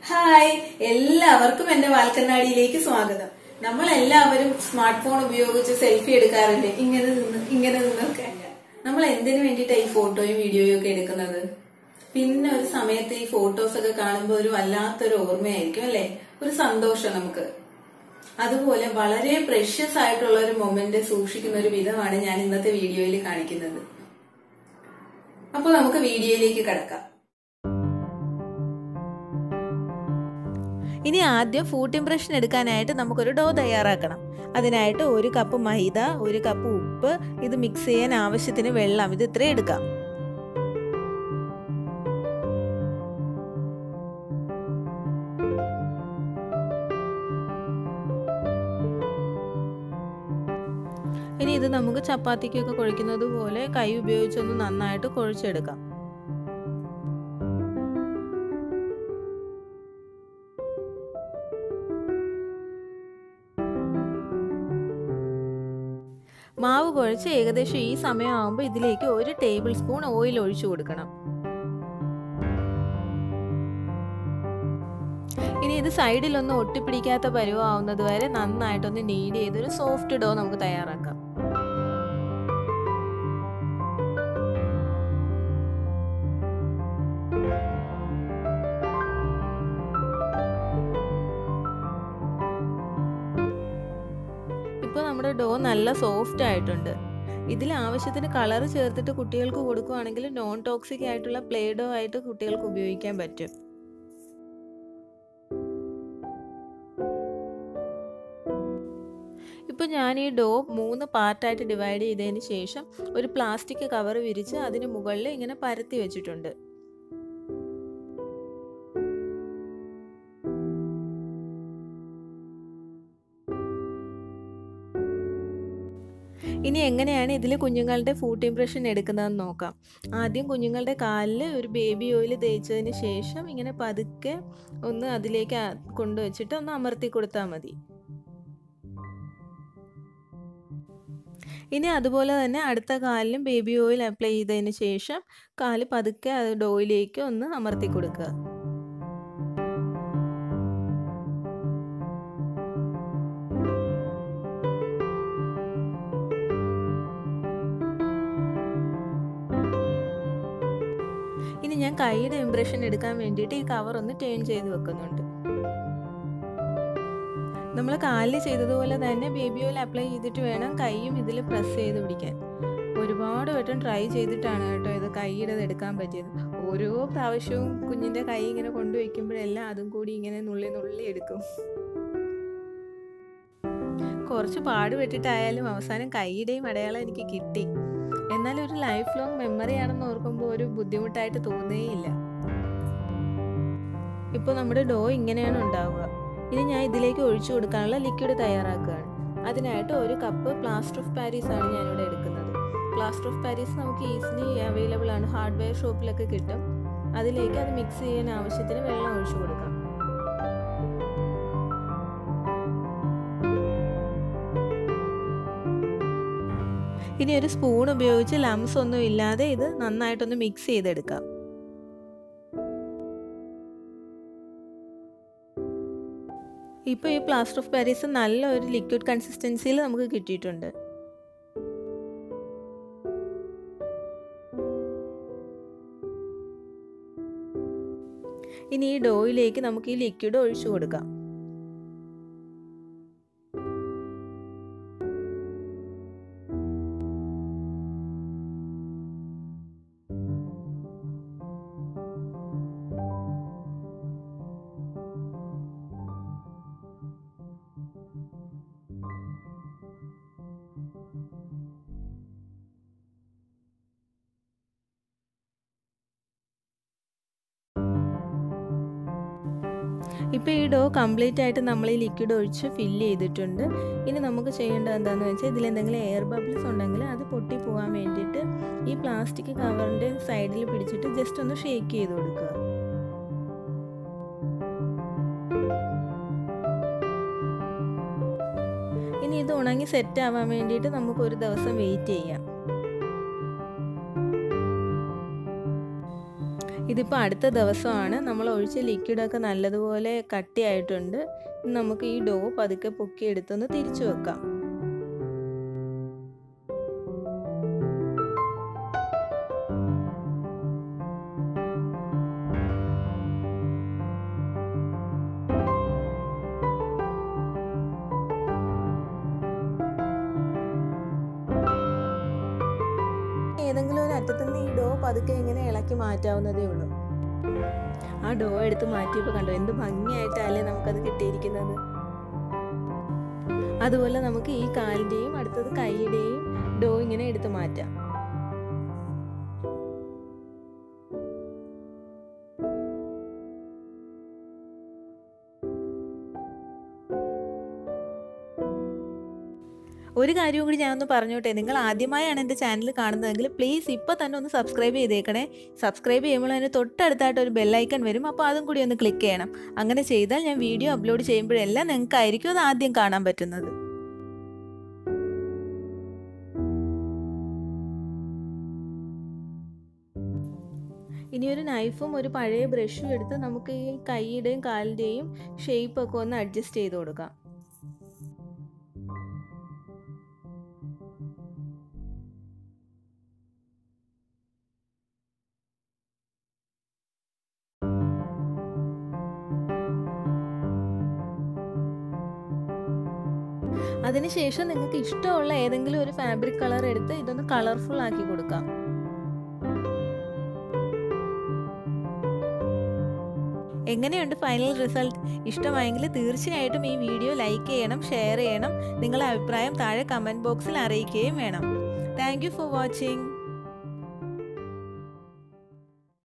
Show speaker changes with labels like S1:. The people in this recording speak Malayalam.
S1: ഹായ് എല്ലാവർക്കും എന്റെ വാൽക്കണ്ണാടിയിലേക്ക് സ്വാഗതം നമ്മൾ എല്ലാവരും സ്മാർട്ട് ഫോൺ ഉപയോഗിച്ച് സെൽഫി എടുക്കാറില്ലേ ഇങ്ങനെ നിന്ന് ഇങ്ങനെ നിന്നൊക്കെ നമ്മൾ എന്തിനു വേണ്ടിയിട്ടാണ് ഈ ഫോട്ടോയും വീഡിയോയും ഒക്കെ എടുക്കുന്നത് പിന്നെ ഒരു സമയത്ത് ഈ ഫോട്ടോസ് ഒക്കെ കാണുമ്പോൾ ഒരു വല്ലാത്തൊരു ഓർമ്മയായിരിക്കും അല്ലെ ഒരു സന്തോഷം നമുക്ക് അതുപോലെ വളരെ പ്രഷ്യസ് ആയിട്ടുള്ള ഒരു മൊമെന്റ് സൂക്ഷിക്കുന്ന ഒരു വിധമാണ് ഞാൻ ഇന്നത്തെ വീഡിയോയിൽ കാണിക്കുന്നത് അപ്പൊ നമുക്ക് വീഡിയോയിലേക്ക് കടക്കാം
S2: ഇനി ആദ്യം ഫുഡ് ഇംപ്രഷൻ എടുക്കാനായിട്ട് നമുക്കൊരു ഡോ തയ്യാറാക്കണം അതിനായിട്ട് ഒരു കപ്പ് മൈദ ഒരു കപ്പ് ഉപ്പ് ഇത് മിക്സ് ചെയ്യാൻ ആവശ്യത്തിന് വെള്ളം ഇത് ഇത്രയും എടുക്കാം ഇനി ഇത് നമുക്ക് ചപ്പാത്തിക്കൊക്കെ കുഴയ്ക്കുന്നത് പോലെ കൈ ഉപയോഗിച്ചൊന്ന് നന്നായിട്ട് കുഴച്ചെടുക്കാം മാവ് കുഴച്ച് ഏകദേശം ഈ സമയമാകുമ്പോൾ ഇതിലേക്ക് ഒരു ടേബിൾ സ്പൂൺ ഓയിൽ ഒഴിച്ചു കൊടുക്കണം ഇനി ഇത് സൈഡിലൊന്നും ഒട്ടിപ്പിടിക്കാത്ത പരുവാവുന്നത് വരെ നന്നായിട്ടൊന്ന് നീഡ് ചെയ്തൊരു സോഫ്റ്റ് ഡോ നമുക്ക് തയ്യാറാക്കാം ഇപ്പോൾ നമ്മുടെ ഡോ നല്ല സോഫ്റ്റ് ആയിട്ടുണ്ട് ഇതിൽ ആവശ്യത്തിന് കളർ ചേർത്തിട്ട് കുട്ടികൾക്ക് കൊടുക്കുകയാണെങ്കിൽ നോൺ ടോക്സിക് ആയിട്ടുള്ള പ്ലേ ഡോ ആയിട്ട് കുട്ടികൾക്ക് ഉപയോഗിക്കാൻ പറ്റും ഇപ്പോൾ ഞാൻ ഈ ഡോ മൂന്ന് പാർട്ടായിട്ട് ഡിവൈഡ് ചെയ്തതിന് ശേഷം ഒരു പ്ലാസ്റ്റിക് കവർ വിരിച്ച് അതിന് മുകളിൽ ഇങ്ങനെ പരത്തി വെച്ചിട്ടുണ്ട് ഇനി എങ്ങനെയാണ് ഇതിൽ കുഞ്ഞുങ്ങളുടെ ഫുഡ് ഇംപ്രഷൻ എടുക്കുന്നതെന്ന് നോക്കാം ആദ്യം കുഞ്ഞുങ്ങളുടെ കാലിൽ ഒരു ബേബി ഓയിൽ തേച്ചതിന് ശേഷം ഇങ്ങനെ പതുക്കെ ഒന്ന് അതിലേക്ക് കൊണ്ടുവച്ചിട്ട് ഒന്ന് അമർത്തി കൊടുത്താൽ മതി ഇനി അതുപോലെ തന്നെ അടുത്ത കാലിലും ബേബി ഓയിൽ അപ്ലൈ ചെയ്തതിന് ശേഷം കാല് പതുക്കെ അത് ഡോയിലേക്ക് ഒന്ന് അമർത്തി കൊടുക്കുക ഇനി ഞാൻ കൈയുടെ ഇംപ്രഷൻ എടുക്കാൻ വേണ്ടിയിട്ട് ഈ കവർ ഒന്ന് ടേൺ ചെയ്ത് വെക്കുന്നുണ്ട് നമ്മൾ കാലിൽ ചെയ്തതുപോലെ തന്നെ ബേബി ഓയിൽ അപ്ലൈ ചെയ്തിട്ട് വേണം കൈയും ഇതിൽ പ്രസ് ചെയ്ത് പിടിക്കാൻ ഒരുപാട് വട്ടം ട്രൈ ചെയ്തിട്ടാണ് കേട്ടോ ഇത് കൈയുടെ എടുക്കാൻ പറ്റിയത് ഓരോ പ്രാവശ്യവും കുഞ്ഞിൻ്റെ കൈ ഇങ്ങനെ കൊണ്ടുവയ്ക്കുമ്പോഴെല്ലാം അതും കൂടി ഇങ്ങനെ നുള്ളി നുള്ളി എടുക്കും കുറച്ച് പാടുപെട്ടിട്ടായാലും അവസാനം കൈയുടെയും അടയാളം എനിക്ക് കിട്ടി എന്നാൽ ഒരു ലൈഫ് ലോങ് മെമ്മറി ആണെന്ന് ഓർക്കുമ്പോൾ ഒരു ബുദ്ധിമുട്ടായിട്ട് തോന്നുകയില്ല ഇപ്പോൾ നമ്മുടെ ഡോ ഇങ്ങനെയാണ് ഉണ്ടാവുക ഇനി ഞാൻ ഇതിലേക്ക് ഒഴിച്ചു കൊടുക്കാനുള്ള ലിക്വിഡ് തയ്യാറാക്കുകയാണ് അതിനായിട്ട് ഒരു കപ്പ് പ്ലാസ്റ്റർ ഓഫ് പാരീസ് ആണ് ഞാനിവിടെ എടുക്കുന്നത് പ്ലാസ്റ്റർ ഓഫ് പാരീസ് നമുക്ക് ഈസിലി അവൈലബിൾ ആണ് ഹാർഡ്വെയർ ഷോപ്പിലൊക്കെ കിട്ടും അതിലേക്ക് അത് മിക്സ് ചെയ്യാൻ ആവശ്യത്തിന് വെള്ളം ഒഴിച്ചു കൊടുക്കാം ഇനി ഒരു സ്പൂൺ ഉപയോഗിച്ച് ലംസ് ഒന്നും ഇല്ലാതെ ഇത് നന്നായിട്ടൊന്ന് മിക്സ് ചെയ്തെടുക്കാം ഇപ്പോൾ ഈ പ്ലാസ്റ്റർ ഓഫ് പാരീസ് നല്ല ഒരു ലിക്വിഡ് കൺസിസ്റ്റൻസിയിൽ നമുക്ക് കിട്ടിയിട്ടുണ്ട് ഇനി ഈ ഡോയിലേക്ക് നമുക്ക് ഈ ലിക്വിഡ് ഒഴിച്ചു കൊടുക്കാം ഇപ്പോൾ ഈ ഡോ കംപ്ലീറ്റ് ആയിട്ട് നമ്മൾ ഈ ലിക്വിഡ് ഒഴിച്ച് ഫില്ല് ചെയ്തിട്ടുണ്ട് ഇനി നമുക്ക് ചെയ്യേണ്ടത് എന്താണെന്ന് വെച്ചാൽ ഇതിലെന്തെങ്കിലും എയർ ബബിൾസ് ഉണ്ടെങ്കിൽ അത് പൊട്ടി പോകാൻ വേണ്ടിയിട്ട് ഈ പ്ലാസ്റ്റിക് കവറിൻ്റെ സൈഡിൽ പിടിച്ചിട്ട് ജസ്റ്റ് ഒന്ന് ഷേക്ക് ചെയ്ത് കൊടുക്കുക ഇനി ഇത് ഉണങ്ങി സെറ്റ് ആവാൻ വേണ്ടിയിട്ട് നമുക്ക് ഒരു ദിവസം വെയിറ്റ് ചെയ്യാം ഇതിപ്പോൾ അടുത്ത ദിവസമാണ് നമ്മൾ ഒഴിച്ച ലിക്വിഡൊക്കെ നല്ലതുപോലെ കട്ടിയായിട്ടുണ്ട് നമുക്ക് ഈ ഡോ പതുക്കെ പൊക്കി എടുത്തൊന്ന് തിരിച്ചു വെക്കാം ഏതെങ്കിലും ഒരു അറ്റത്തുനിന്ന് ഈ ഡോ പതുക്കെ ഇങ്ങനെ ഇളക്കി മാറ്റാവുന്നതേ ഉള്ളൂ ആ ഡോ എടുത്ത് മാറ്റിയപ്പോൾ കണ്ടോ എന്ത് ഭംഗിയായിട്ടല്ലേ നമുക്കത് കിട്ടിയിരിക്കുന്നത് അതുപോലെ നമുക്ക് ഈ കാലിൻ്റെയും അടുത്തത് കൈയുടെയും ഡോ ഇങ്ങനെ എടുത്ത് മാറ്റാം ഒരു കാര്യവും കൂടി ഞാനൊന്ന് പറഞ്ഞോട്ടെ നിങ്ങൾ ആദ്യമായാണ് എൻ്റെ ചാനൽ കാണുന്നതെങ്കിൽ പ്ലീസ് ഇപ്പോൾ തന്നെ ഒന്ന് സബ്സ്ക്രൈബ് ചെയ്തേക്കണേ സബ്സ്ക്രൈബ് ചെയ്യുമ്പോൾ അതിന് തൊട്ടടുത്തായിട്ട് ഒരു ബെല്ലൈക്കൺ വരും അപ്പോൾ അതും കൂടി ഒന്ന് ക്ലിക്ക് ചെയ്യണം അങ്ങനെ ചെയ്താൽ ഞാൻ വീഡിയോ അപ്ലോഡ് ചെയ്യുമ്പോഴെല്ലാം നിങ്ങൾക്കായിരിക്കും അത് ആദ്യം കാണാൻ പറ്റുന്നത് ഇനി ഒരു നൈഫും ഒരു പഴയ ബ്രഷും എടുത്ത് നമുക്ക് ഈ കൈയുടെയും കാലിൻ്റെയും ഷേപ്പൊക്കെ ഒന്ന് അഡ്ജസ്റ്റ് ചെയ്ത് കൊടുക്കാം അതിനുശേഷം നിങ്ങൾക്ക് ഇഷ്ടമുള്ള ഏതെങ്കിലും ഒരു ഫാബ്രിക് കളർ എടുത്ത് ഇതൊന്ന് കളർഫുൾ ആക്കി കൊടുക്കാം എങ്ങനെയുണ്ട് ഫൈനൽ റിസൾട്ട് ഇഷ്ടമായെങ്കിൽ തീർച്ചയായിട്ടും ഈ വീഡിയോ ലൈക്ക് ചെയ്യണം ഷെയർ ചെയ്യണം നിങ്ങളുടെ അഭിപ്രായം താഴെ കമൻറ്റ് ബോക്സിൽ അറിയിക്കുകയും വേണം താങ്ക് ഫോർ വാച്ചിങ്